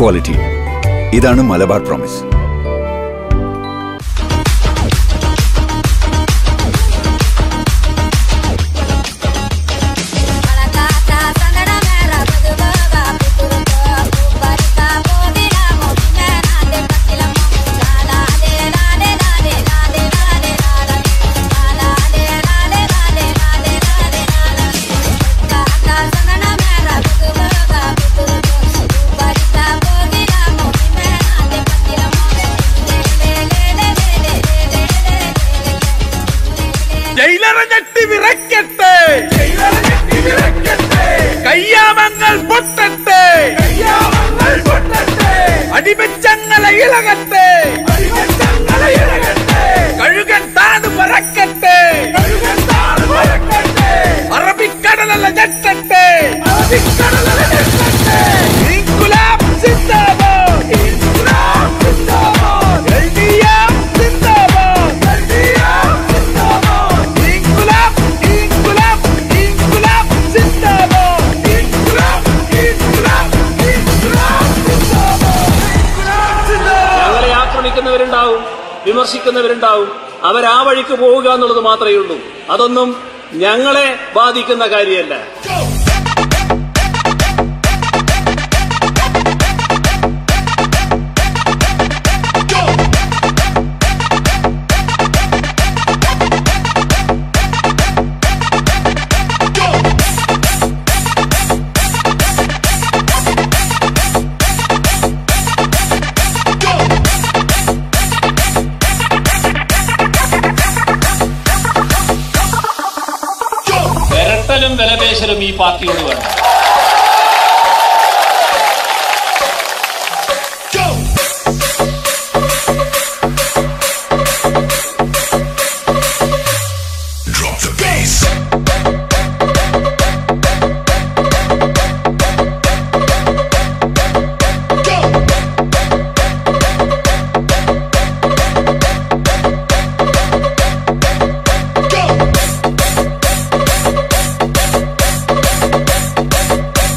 Quality ഇതാണ് Malabar promise ജയിലറെ ഞെട്ടി വിറയ്ക്കട്ടെ കയ്യാമങ്ങൾ പൊട്ടട്ടെ അടിമച്ചങ്ങളെ ഇളകട്ടെ കഴുകൻ താത് പറക്കട്ടെ അറബിക്കടലല്ല ഞെട്ടട്ടെ ഇൻകുലാബ് സിന്ദാബാദ് ഇൻകുലാബ് സിന്ദാബാദ് എൽഡിഎഫ് സിന്ദാബാദ് എൽഡിഎഫ് സിന്ദാബാദ് ഇൻകുലാബ് ഇൻകുലാബ് ഇൻകുലാബ് സിന്ദാബാദ് ഇൻകുലാബ് ഇൻകുലാബ് ഇൻകുലാബ് സിന്ദാബാദ് ഞങ്ങളെ ആക്രമിക്കുന്നവരുണ്ടാവും വിമർശിക്കുന്നവരുണ്ടാവും അവരാ വഴിക്ക് പോവുക എന്നുള്ളത് മാത്രമേ ഉള്ളൂ അതൊന്നും ഞങ്ങളെ ബാധിക്കുന്ന കാര്യമല്ല വിരട്ടലും വിലപേശലും ഈ പാർട്ടിയോട് വേണം Drop the bass. Go.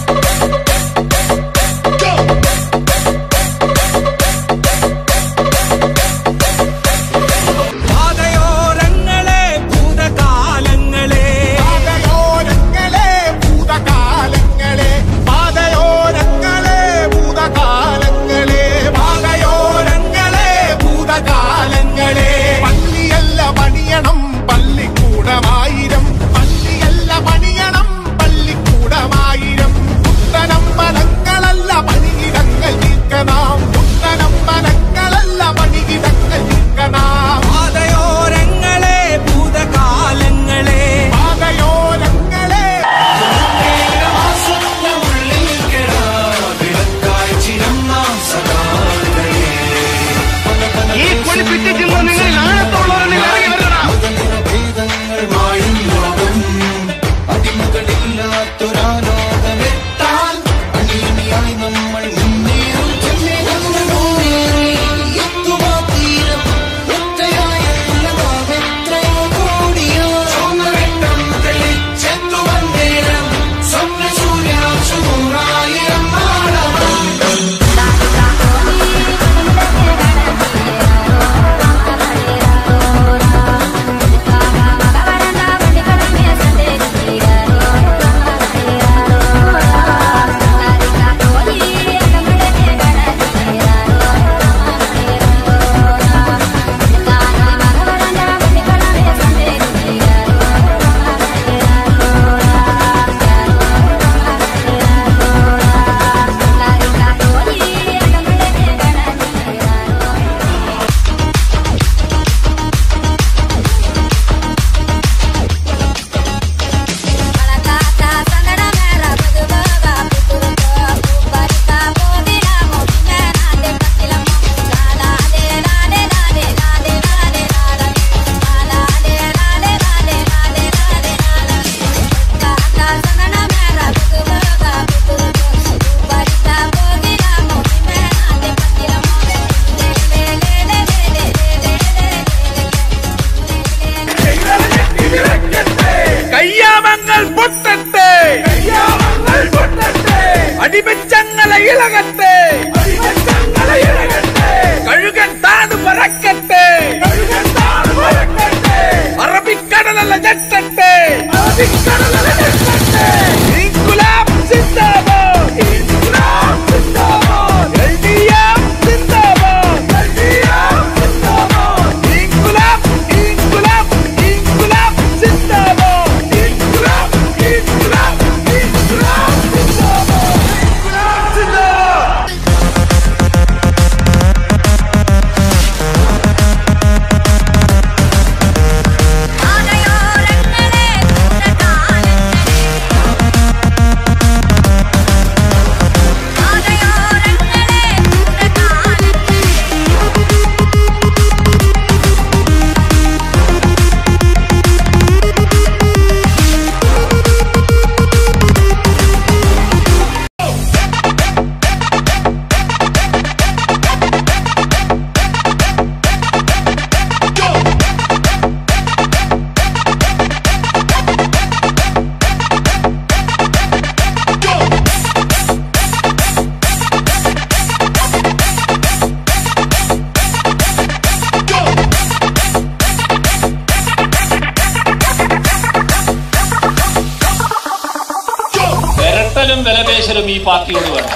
ഇരട്ടലും വിലപേശലും ഈ പാർട്ടിയോട് വേണം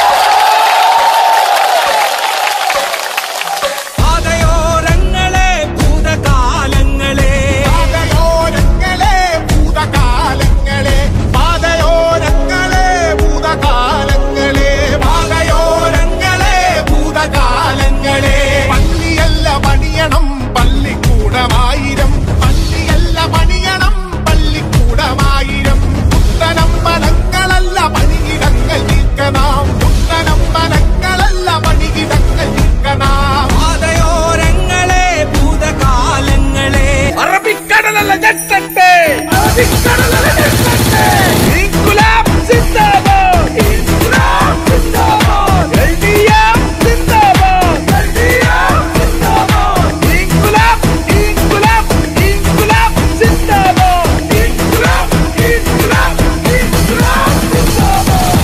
പാതയോരങ്ങളെ ഭൂതകാലങ്ങളെ പാതയോരങ്ങളെ ഭൂതകാലങ്ങളെ പാതയോരങ്ങളെ ഭൂതകാലങ്ങളെ പാതയോരങ്ങളെ ഭൂതകാലങ്ങളെ പള്ളിയല്ല പണിയണം പള്ളിക്കൂടമായിരം പള്ളിയല്ല പണിയണം പള്ളിക്കൂടമായിരം പുത്തനമ്പലങ്ങളല്ല പണിയിടങ്ങൾ നീക്കനാം പുത്തനമ്പലങ്ങളല്ല പണിയിടങ്ങൾ നീക്കനാം പാതയോരങ്ങളെ ഭൂതകാലങ്ങളെ അറബിക്കടലല്ല ഞെട്ടട്ടെ അറബിക്കടലല്ല ഞെട്ടട്ടെ ഇൻകുലാബ് സിന്ദാബാദ് ഇൻകുലാബ് സിന്ദാബാദ് എൽഡിഎഫ് സിന്ദാബാദ് എൽഡിഎഫ് സിന്ദാബാദ് ഇൻകുലാബ് ഇൻകുലാബ് ഇൻകുലാബ് സിന്ദാബാദ് ഇൻകുലാബ് ഇൻകുലാബ് ഇൻകുലാബ് സിന്ദാബാദ്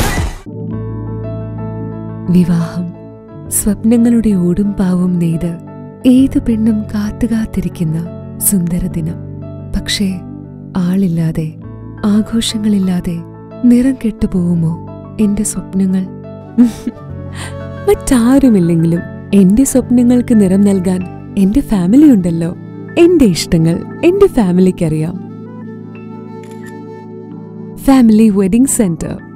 വിവാഹം സ്വപ്നങ്ങളുടെ ഓടും പാവും നെയ്ത് ഏതു പെണ്ണും കാത്തുകാത്തിരിക്കുന്ന സുന്ദര ദിനം പക്ഷേ ആളില്ലാതെ ആഘോഷങ്ങളില്ലാതെ നിറം കെട്ടുപോകുമോ എന്റെ സ്വപ്നങ്ങൾ മറ്റാരുമില്ലെങ്കിലും എന്റെ സ്വപ്നങ്ങൾക്ക് നിറം നൽകാൻ എന്റെ ഫാമിലി ഉണ്ടല്ലോ എന്റെ ഇഷ്ടങ്ങൾ എന്റെ ഫാമിലിക്കറിയാം ഫാമിലി വെഡിംഗ് സെന്റർ